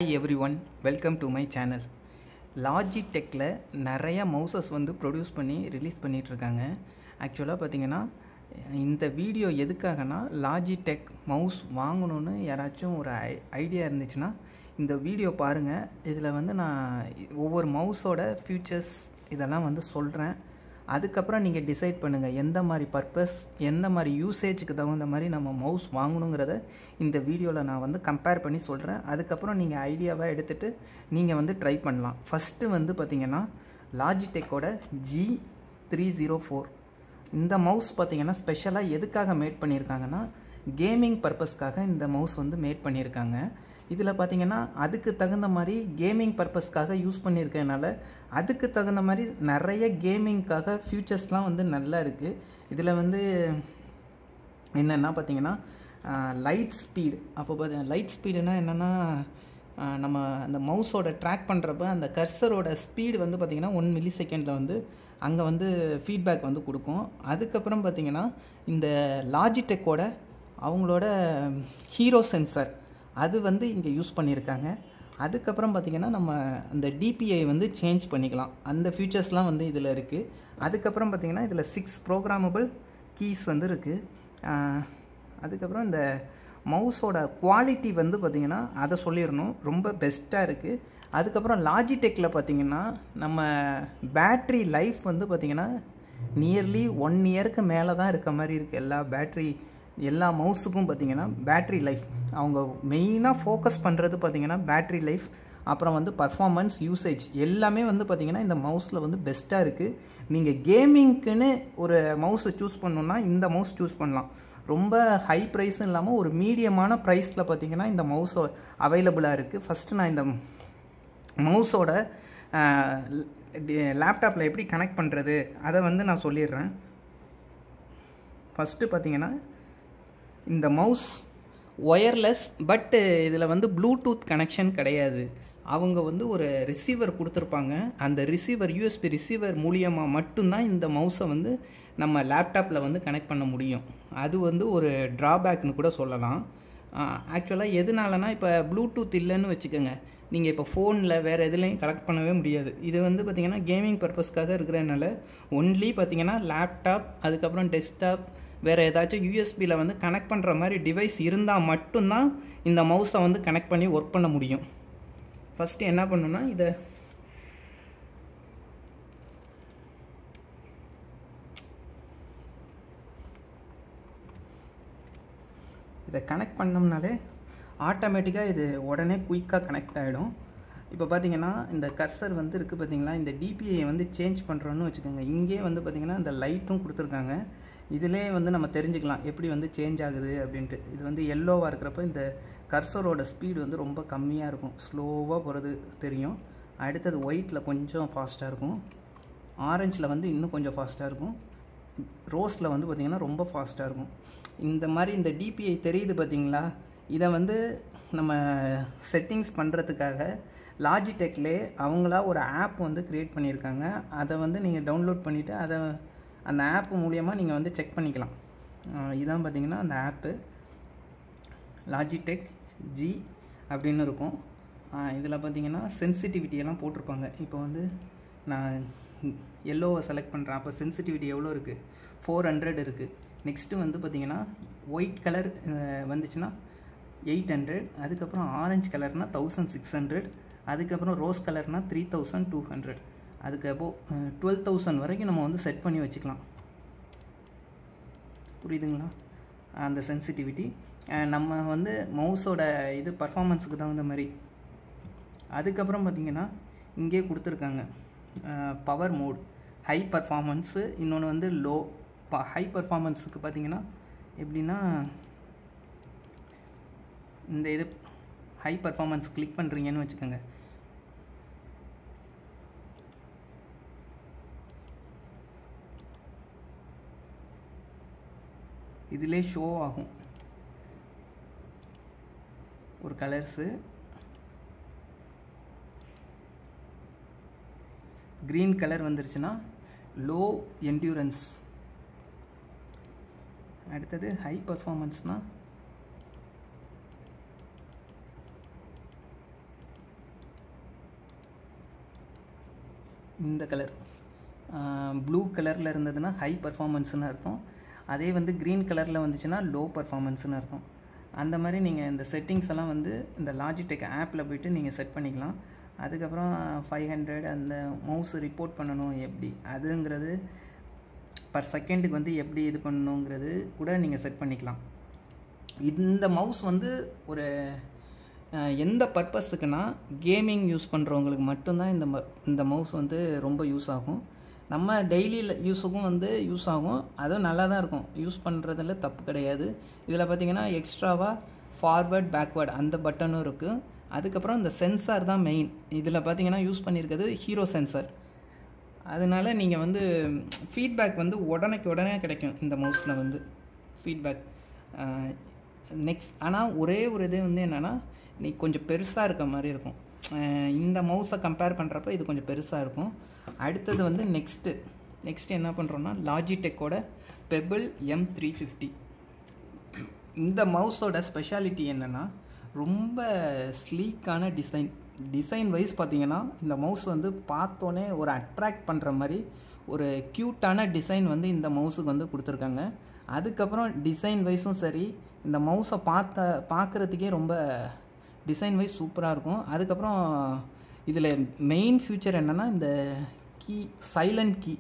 hi every one welcome to my channel லாஜிடெக்கில் நிறைய mouses வந்து ப்ரொடியூஸ் பண்ணி ரிலீஸ் பண்ணிகிட்ருக்காங்க ஆக்சுவலாக பார்த்தீங்கன்னா இந்த வீடியோ எதுக்காகனா லாஜிடெக் மவுஸ் வாங்கணுன்னு யாராச்சும் ஒரு ஐ ஐடியா இருந்துச்சுன்னா இந்த வீடியோ பாருங்கள் இதில் வந்து நான் ஒவ்வொரு மவுஸோட ஃபியூச்சர்ஸ் இதெல்லாம் வந்து சொல்கிறேன் அதுக்கப்புறம் நீங்கள் டிசைட் பண்ணுங்கள் எந்த மாதிரி பர்பஸ் எந்த மாதிரி யூசேஜுக்கு தகுந்த மாதிரி நம்ம மவுஸ் வாங்கணுங்கிறத இந்த வீடியோவில் நான் வந்து கம்பேர் பண்ணி சொல்கிறேன் அதுக்கப்புறம் நீங்கள் ஐடியாவை எடுத்துகிட்டு நீங்கள் வந்து ட்ரை பண்ணலாம் ஃபஸ்ட்டு வந்து பார்த்திங்கன்னா லாஜிடெக்கோட ஜி த்ரீ ஜீரோ ஃபோர் இந்த மவுஸ் பார்த்திங்கன்னா ஸ்பெஷலாக எதுக்காக மேட் பண்ணியிருக்காங்கன்னா கேமிங் பர்பஸ்க்காக இந்த மவுஸ் வந்து மேட் பண்ணியிருக்காங்க இதில் பார்த்தீங்கன்னா அதுக்கு தகுந்த மாதிரி கேமிங் பர்பஸ்க்காக யூஸ் பண்ணியிருக்கனால அதுக்கு தகுந்த மாதிரி நிறைய கேமிங்க்காக ஃபியூச்சர்ஸ்லாம் வந்து நல்லா இருக்குது இதில் வந்து என்னென்னா பார்த்தீங்கன்னா லைட் ஸ்பீடு அப்போ பார்த்தி லைட் ஸ்பீடுனா என்னென்னா நம்ம அந்த மவுஸோட ட்ராக் பண்ணுறப்ப அந்த கர்சரோட ஸ்பீடு வந்து பார்த்திங்கன்னா ஒன் மில்லி செகண்டில் வந்து அங்கே வந்து ஃபீட்பேக் வந்து கொடுக்கும் அதுக்கப்புறம் பார்த்திங்கன்னா இந்த லாஜிடெக்கோட அவங்களோட ஹீரோ சென்சர் அது வந்து இங்கே யூஸ் பண்ணியிருக்காங்க அதுக்கப்புறம் பார்த்திங்கன்னா நம்ம அந்த டிபிஐ வந்து சேஞ்ச் பண்ணிக்கலாம் அந்த ஃபியூச்சர்ஸ்லாம் வந்து இதில் இருக்குது அதுக்கப்புறம் பார்த்திங்கன்னா இதில் சிக்ஸ் ப்ரோக்ராமபிள் கீஸ் வந்து இருக்குது அதுக்கப்புறம் இந்த மவுஸோட குவாலிட்டி வந்து பார்த்திங்கன்னா அதை சொல்லிடணும் ரொம்ப பெஸ்ட்டாக இருக்குது அதுக்கப்புறம் லாஜிடெக்கில் பார்த்திங்கன்னா நம்ம பேட்ரி லைஃப் வந்து பார்த்திங்கன்னா நியர்லி ஒன் இயருக்கு மேலே தான் இருக்க மாதிரி இருக்குது எல்லா பேட்ரி எல்லா மவுஸுக்கும் பார்த்திங்கன்னா பேட்ரி லைஃப் அவங்க மெயினாக ஃபோக்கஸ் பண்ணுறது பார்த்திங்கன்னா பேட்ரி லைஃப் அப்புறம் வந்து பர்ஃபார்மன்ஸ் யூசேஜ் எல்லாமே வந்து பார்த்திங்கன்னா இந்த மவுஸில் வந்து பெஸ்ட்டாக இருக்குது நீங்கள் கேமிங்க்குன்னு ஒரு மவுஸை சூஸ் பண்ணணுன்னா இந்த மவுஸ் சூஸ் பண்ணலாம் ரொம்ப ஹை ப்ரைஸும் இல்லாமல் ஒரு மீடியமான ப்ரைஸில் பார்த்திங்கன்னா இந்த மவுஸ் அவைலபிளாக இருக்குது ஃபஸ்ட்டு நான் இந்த மவுஸோட லேப்டாப்பில் எப்படி கனெக்ட் பண்ணுறது அதை வந்து நான் சொல்லிடுறேன் ஃபஸ்ட்டு பார்த்திங்கன்னா இந்த மவுஸ் ஒயர்லெஸ் பட்டு இதில் வந்து ப்ளூடூத் கனெக்ஷன் கிடையாது அவங்க வந்து ஒரு ரிசீவர் கொடுத்துருப்பாங்க அந்த ரிசீவர் யூஎஸ்பி ரிசீவர் மூலியமாக மட்டும்தான் இந்த மவுஸை வந்து நம்ம லேப்டாப்பில் வந்து கனெக்ட் பண்ண முடியும் அது வந்து ஒரு ட்ராபேக்னு கூட சொல்லலாம் ஆக்சுவலாக எதனாலனா இப்போ ப்ளூடூத் இல்லைன்னு வச்சுக்கோங்க நீங்கள் இப்போ ஃபோனில் வேறு எதுலேயும் கலெக்ட் பண்ணவே முடியாது இது வந்து பார்த்திங்கன்னா கேமிங் பர்பஸ்க்காக இருக்கிறதுனால ஒன்லி பார்த்திங்கன்னா லேப்டாப் அதுக்கப்புறம் டெஸ்க்டாப் வேறு ஏதாச்சும் யூஎஸ்பியில் வந்து கனெக்ட் பண்ணுற மாதிரி டிவைஸ் இருந்தால் மட்டும்தான் இந்த மவுஸை வந்து கனெக்ட் பண்ணி ஒர்க் பண்ண முடியும் ஃபஸ்ட்டு என்ன பண்ணுன்னா இதை இதை கனெக்ட் பண்ணோம்னாலே ஆட்டோமேட்டிக்காக இது உடனே குயிக்காக கனெக்ட் ஆகிடும் இப்போ பார்த்தீங்கன்னா இந்த கர்சர் வந்து இருக்குது பார்த்தீங்களா இந்த டிபிஐ வந்து சேஞ்ச் பண்ணுறோன்னு வச்சுக்கோங்க இங்கே வந்து பார்த்திங்கன்னா இந்த லைட்டும் கொடுத்துருக்காங்க இதிலே வந்து நம்ம தெரிஞ்சுக்கலாம் எப்படி வந்து சேஞ்ச் ஆகுது அப்படின்ட்டு இது வந்து எல்லோவாக இருக்கிறப்ப இந்த கர்சரோட ஸ்பீடு வந்து ரொம்ப கம்மியாக இருக்கும் ஸ்லோவாக போகிறது தெரியும் அடுத்தது ஒயிட்டில் கொஞ்சம் ஃபாஸ்ட்டாக இருக்கும் ஆரஞ்சில் வந்து இன்னும் கொஞ்சம் ஃபாஸ்ட்டாக இருக்கும் ரோஸில் வந்து பார்த்திங்கன்னா ரொம்ப ஃபாஸ்ட்டாக இருக்கும் இந்த மாதிரி இந்த டிபிஐ தெரியுது பார்த்தீங்களா இதை வந்து நம்ம செட்டிங்ஸ் பண்ணுறதுக்காக லாஜிடெக்லே அவங்களா ஒரு ஆப் வந்து க்ரியேட் பண்ணியிருக்காங்க அதை வந்து நீங்கள் டவுன்லோட் பண்ணிவிட்டு அதை அந்த ஆப் மூலியமாக நீங்கள் வந்து செக் பண்ணிக்கலாம் இதான் பார்த்தீங்கன்னா அந்த ஆப்பு லாஜிடெக் ஜி அப்படின்னு இருக்கும் இதில் பார்த்தீங்கன்னா சென்சிட்டிவிட்டியெல்லாம் போட்டிருப்பாங்க இப்போ வந்து நான் எல்லோவை செலக்ட் பண்ணுறேன் அப்போ சென்சிட்டிவிட்டி எவ்வளோ இருக்குது ஃபோர் ஹண்ட்ரட் இருக்குது நெக்ஸ்ட்டு வந்து பார்த்திங்கன்னா ஒயிட் கலர் வந்துச்சுன்னா எயிட் ஹண்ட்ரட் அதுக்கப்புறம் ஆரஞ்சு கலர்னால் தௌசண்ட் சிக்ஸ் ஹண்ட்ரட் அதுக்கப்புறம் ரோஸ் கலர்னால் த்ரீ தௌசண்ட் டூ ஹண்ட்ரட் அதுக்கு அப்போ டுவெல் தௌசண்ட் வரைக்கும் நம்ம வந்து செட் பண்ணி வச்சுக்கலாம் புரியுதுங்களா அந்த சென்சிட்டிவிட்டி நம்ம வந்து மவுஸோட இது பர்ஃபாமன்ஸுக்கு தகுந்த மாதிரி அதுக்கப்புறம் பார்த்திங்கன்னா இங்கே கொடுத்துருக்காங்க பவர் மோட் ஹை பர்ஃபாமன்ஸு இன்னொன்று வந்து லோ ப ஹை பர்ஃபாமன்ஸுக்கு பார்த்திங்கன்னா எப்படின்னா இந்த இது ஹை பர்ஃபாமன்ஸ் கிளிக் பண்ணுறீங்கன்னு வச்சுக்கோங்க இதிலே ஷோ ஆகும் ஒரு கலர்ஸு க்ரீன் கலர் வந்துருச்சுன்னா லோ என்டியூரன்ஸ் அடுத்தது ஹை பர்ஃபார்மன்ஸ்னால் இந்த கலர் ப்ளூ கலரில் இருந்ததுன்னா ஹை பர்ஃபார்மன்ஸ்னு அர்த்தம் அதே வந்து க்ரீன் கலரில் வந்துச்சுன்னா லோ பர்ஃபார்மன்ஸ்னு அர்த்தம் அந்த மாதிரி நீங்கள் இந்த செட்டிங்ஸ் எல்லாம் வந்து இந்த லாஜிடெக் ஆப்பில் போயிட்டு நீங்கள் செட் பண்ணிக்கலாம் அதுக்கப்புறம் ஃபைவ் ஹண்ட்ரட் அந்த மவுஸ் ரிப்போர்ட் பண்ணணும் எப்படி அதுங்கிறது பர் செகண்டுக்கு வந்து எப்படி இது பண்ணணுங்கிறது கூட நீங்கள் செட் பண்ணிக்கலாம் இந்த மவுஸ் வந்து ஒரு அஹ், எந்த பர்பஸுக்குன்னா கேமிங் யூஸ் பண்ணுறவங்களுக்கு மட்டும்தான் இந்த ம இந்த மவுஸ் வந்து ரொம்ப யூஸ் ஆகும் நம்ம டெய்லி யூஸுக்கும் வந்து யூஸ் ஆகும் அதுவும் நல்லா தான் இருக்கும் யூஸ் பண்ணுறதுல தப்பு கிடையாது இதில் பார்த்தீங்கன்னா எக்ஸ்ட்ராவாக ஃபார்வர்ட் பேக்வேர்ட் அந்த பட்டனும் இருக்குது அதுக்கப்புறம் இந்த சென்சார் தான் மெயின் இதில் பார்த்தீங்கன்னா யூஸ் பண்ணியிருக்கிறது ஹீரோ சென்சார் அதனால நீங்கள் வந்து ஃபீட்பேக் வந்து உடனேக்கு உடனே கிடைக்கும் இந்த மவுஸில் வந்து ஃபீட்பேக் நெக்ஸ்ட் ஆனால் ஒரே ஒரு இது வந்து என்னென்னா நீ கொஞ்சம் பெருசாக இருக்க மாதிரி இருக்கும் அஹ் இந்த மவுஸை கம்பேர் பண்ணுறப்ப இது கொஞ்சம் பெருசாக இருக்கும் அடுத்தது வந்து நெக்ஸ்ட்டு நெக்ஸ்ட் என்ன பண்ணுறோன்னா லாஜிடெக்கோட பெபிள் எம் த்ரீ ஃபிஃப்டி இந்த மவுஸோட ஸ்பெஷாலிட்டி என்னென்னா ரொம்ப ஸ்லீக்கான டிசைன் டிசைன் வைஸ் பார்த்தீங்கன்னா இந்த மவுஸ் வந்து பார்த்தோன்னே ஒரு அட்ராக்ட் பண்ணுற மாதிரி ஒரு க்யூட்டான டிசைன் வந்து இந்த மவுஸுக்கு வந்து கொடுத்துருக்காங்க அதுக்கப்புறம் டிசைன் வைஸும் சரி இந்த மவுஸை பார்த்த பார்க்குறதுக்கே ரொம்ப டிசைன் வைஸ் சூப்பராக இருக்கும் அதுக்கப்புறம் இதில் மெயின் ஃபியூச்சர் என்னென்னா இந்த கீ சைலண்ட் கீ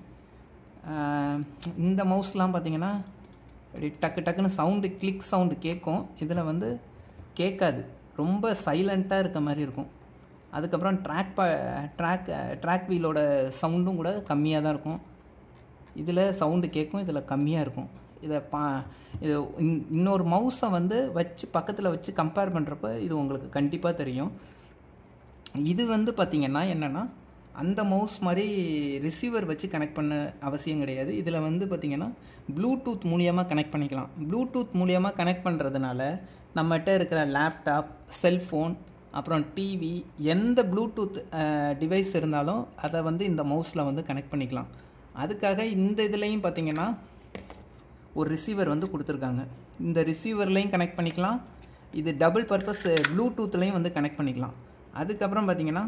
இந்த மவுஸ்லாம் பார்த்தீங்கன்னா அப்படி டக்கு டக்குன்னு சவுண்டு கிளிக் சவுண்டு கேட்கும் இதில் வந்து கேட்காது ரொம்ப சைலண்ட்டாக இருக்க மாதிரி இருக்கும் அதுக்கப்புறம் ட்ராக் ப ட்ராக் ட்ராக் வீலோட சவுண்டும் கூட கம்மியாக தான் இருக்கும் இதில் சவுண்டு கேட்கும் இதில் கம்மியாக இருக்கும் இதை பா இது இன்- இன்னொரு மவுஸை வந்து வச்சு பக்கத்தில் வச்சு கம்பேர் பண்ணுறப்ப இது உங்களுக்கு கண்டிப்பாக தெரியும் இது வந்து பார்த்திங்கன்னா என்னென்னா அந்த மவுஸ் மாதிரி ரிசீவர் வச்சு கனெக்ட் பண்ண அவசியம் கிடையாது இதில் வந்து பார்த்திங்கன்னா ப்ளூடூத் மூலியமாக கனெக்ட் பண்ணிக்கலாம் ப்ளூடூத் மூலியமாக கனெக்ட் பண்ணுறதுனால நம்மகிட்ட இருக்கிற லேப்டாப் செல்ஃபோன் அப்புறம் டிவி எந்த ப்ளூடூத் டிவைஸ் இருந்தாலும் அதை வந்து இந்த மவுஸில் வந்து கனெக்ட் பண்ணிக்கலாம் அதுக்காக இந்த இதுலேயும் பார்த்திங்கன்னா ஒரு ரிசீவர் வந்து கொடுத்துருக்காங்க இந்த ரிசீவர்லையும் கனெக்ட் பண்ணிக்கலாம் இது டபுள் பர்பஸ் ப்ளூடூத்லேயும் வந்து கனெக்ட் பண்ணிக்கலாம் அதுக்கப்புறம் பார்த்தீங்கன்னா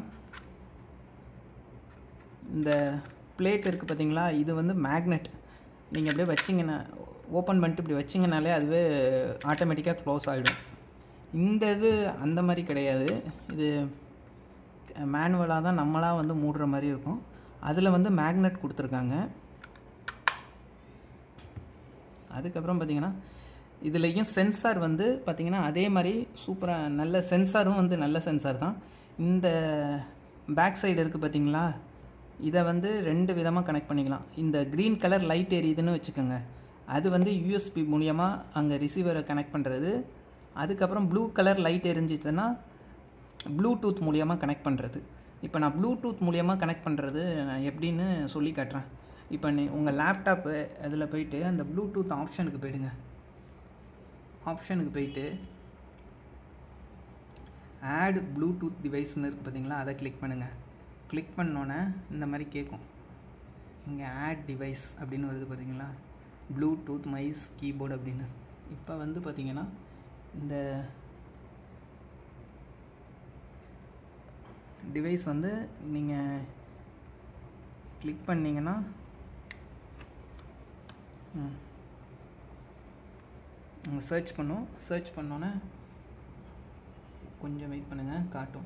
இந்த பிளேட் இருக்குது பார்த்தீங்களா இது வந்து மேக்னெட் நீங்கள் அப்படியே வச்சிங்கன்னா ஓப்பன் பண்ணிட்டு இப்படி வச்சிங்கனாலே அதுவே ஆட்டோமேட்டிக்காக க்ளோஸ் ஆகிடும் இந்த இது அந்த மாதிரி கிடையாது இது மேனுவலாக தான் நம்மளாக வந்து மூடுற மாதிரி இருக்கும் அதில் வந்து மேக்னெட் கொடுத்துருக்காங்க அதுக்கப்புறம் பார்த்தீங்கன்னா இதுலேயும் சென்சார் வந்து பார்த்தீங்கன்னா அதே மாதிரி சூப்பராக நல்ல சென்சாரும் வந்து நல்ல சென்சார் தான் இந்த பேக் சைடு இருக்குது பார்த்தீங்களா இதை வந்து ரெண்டு விதமாக கனெக்ட் பண்ணிக்கலாம் இந்த க்ரீன் கலர் லைட் எரியுதுன்னு வச்சுக்கோங்க அது வந்து யூஎஸ்பி மூலியமாக அங்கே ரிசீவரை கனெக்ட் பண்ணுறது அதுக்கப்புறம் ப்ளூ கலர் லைட் எரிஞ்சிச்சுன்னா ப்ளூடூத் மூலியமாக கனெக்ட் பண்ணுறது இப்போ நான் ப்ளூடூத் மூலியமாக கனெக்ட் பண்ணுறது நான் எப்படின்னு சொல்லி காட்டுறேன் இப்போ நீ உங்கள் லேப்டாப்பு அதில் போயிட்டு அந்த ப்ளூடூத் ஆப்ஷனுக்கு போயிடுங்க ஆப்ஷனுக்கு போயிட்டு ஆட் ப்ளூடூத் டிவைஸ்னு இருக்குது பார்த்தீங்களா அதை கிளிக் பண்ணுங்கள் கிளிக் பண்ணோன்னே இந்த மாதிரி கேட்கும் இங்கே ஆட் டிவைஸ் அப்படின்னு வருது பார்த்தீங்களா ப்ளூடூத் மைஸ் கீபோர்டு அப்படின்னு இப்போ வந்து பார்த்தீங்கன்னா இந்த டிவைஸ் வந்து நீங்கள் கிளிக் பண்ணீங்கன்னா சர்ச் பண்ணும் சர்ச் பண்ணோன்னே கொஞ்சம் வெயிட் பண்ணுங்கள் காட்டும்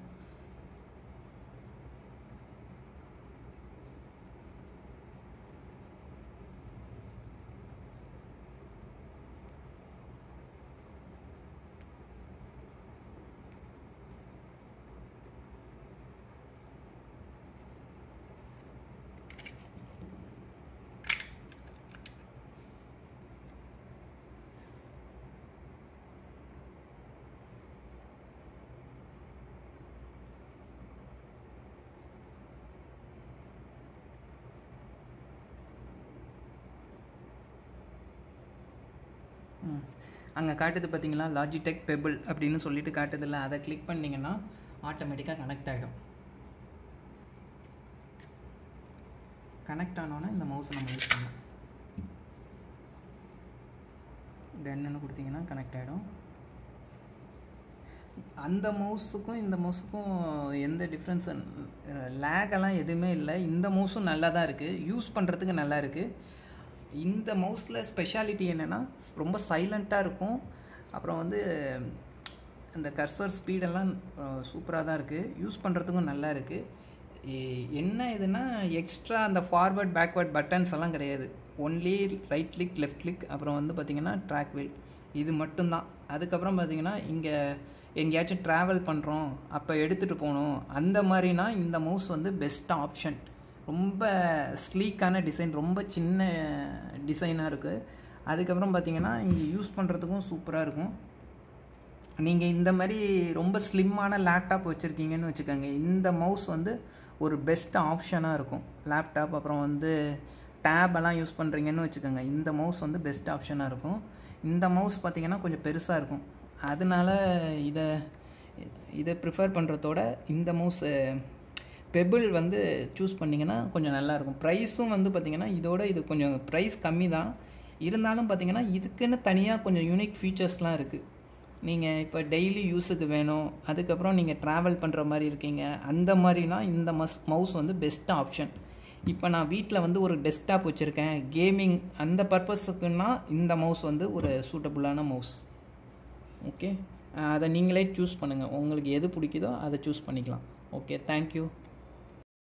ம் அங்கே காட்டுது பார்த்தீங்களா லாஜிடெக் பெபிள் அப்படின்னு சொல்லிட்டு காட்டுதில்ல அதை கிளிக் பண்ணிங்கன்னா ஆட்டோமேட்டிக்காக கனெக்ட் ஆகிடும் கனெக்ட் ஆனோன்னே இந்த மவுஸை நம்ம யூஸ் பண்ணலாம் டென்னு கொடுத்தீங்கன்னா கனெக்ட் ஆகிடும் அந்த மவுஸுக்கும் இந்த மவுஸுக்கும் எந்த டிஃப்ரென்ஸ் லேகெல்லாம் எதுவுமே இல்லை இந்த மவுஸும் நல்லா தான் இருக்குது யூஸ் பண்ணுறதுக்கு நல்லா இருக்குது இந்த மவுஸில் ஸ்பெஷாலிட்டி என்னென்னா ரொம்ப சைலண்ட்டாக இருக்கும் அப்புறம் வந்து இந்த கர்சர் ஸ்பீடெல்லாம் சூப்பராக தான் இருக்குது யூஸ் பண்ணுறதுக்கும் நல்லா இருக்குது என்ன இதுனா எக்ஸ்ட்ரா அந்த ஃபார்வர்ட் பேக்வர்ட் பட்டன்ஸ் எல்லாம் கிடையாது only right click left click அப்புறம் வந்து பார்த்திங்கன்னா ட்ராக் வீல் இது மட்டும்தான் அதுக்கப்புறம் பார்த்திங்கன்னா இங்கே எங்கேயாச்சும் ட்ராவல் பண்ணுறோம் அப்போ எடுத்துகிட்டு போகணும் அந்த மாதிரினா இந்த மவுஸ் வந்து பெஸ்ட் ஆப்ஷன் ரொம்ப ஸ்லீக்கான டிசைன் ரொம்ப சின்ன டிசைனாக இருக்குது அதுக்கப்புறம் பார்த்திங்கன்னா இங்கே யூஸ் பண்ணுறதுக்கும் சூப்பராக இருக்கும் நீங்கள் இந்த மாதிரி ரொம்ப ஸ்லிம்மான லேப்டாப் வச்சுருக்கீங்கன்னு வச்சுக்கோங்க இந்த மவுஸ் வந்து ஒரு பெஸ்ட் ஆப்ஷனாக இருக்கும் லேப்டாப் அப்புறம் வந்து டேப் எல்லாம் யூஸ் பண்ணுறீங்கன்னு வச்சுக்கோங்க இந்த மவுஸ் வந்து பெஸ்ட் ஆப்ஷனாக இருக்கும் இந்த மவுஸ் பார்த்திங்கன்னா கொஞ்சம் பெருசாக இருக்கும் அதனால இதை இதை ப்ரிஃபர் பண்ணுறதோட இந்த மவுஸ் பெபிள் வந்து சூஸ் பண்ணிங்கன்னா கொஞ்சம் நல்லாயிருக்கும் ப்ரைஸும் வந்து பார்த்திங்கன்னா இதோட இது கொஞ்சம் ப்ரைஸ் கம்மி தான் இருந்தாலும் பார்த்திங்கன்னா இதுக்குன்னு தனியாக கொஞ்சம் யூனிக் ஃபீச்சர்ஸ்லாம் இருக்குது நீங்கள் இப்போ டெய்லி யூஸுக்கு வேணும் அதுக்கப்புறம் நீங்கள் ட்ராவல் பண்ணுற மாதிரி இருக்கீங்க அந்த மாதிரினா இந்த மஸ் மவுஸ் வந்து பெஸ்ட் ஆப்ஷன் இப்போ நான் வீட்டில் வந்து ஒரு டெஸ்க்டாப் வச்சுருக்கேன் கேமிங் அந்த பர்பஸுக்குன்னா இந்த மவுஸ் வந்து ஒரு சூட்டபுளான மவுஸ் ஓகே அதை நீங்களே சூஸ் பண்ணுங்கள் உங்களுக்கு எது பிடிக்குதோ அதை சூஸ் பண்ணிக்கலாம் ஓகே தேங்க்யூ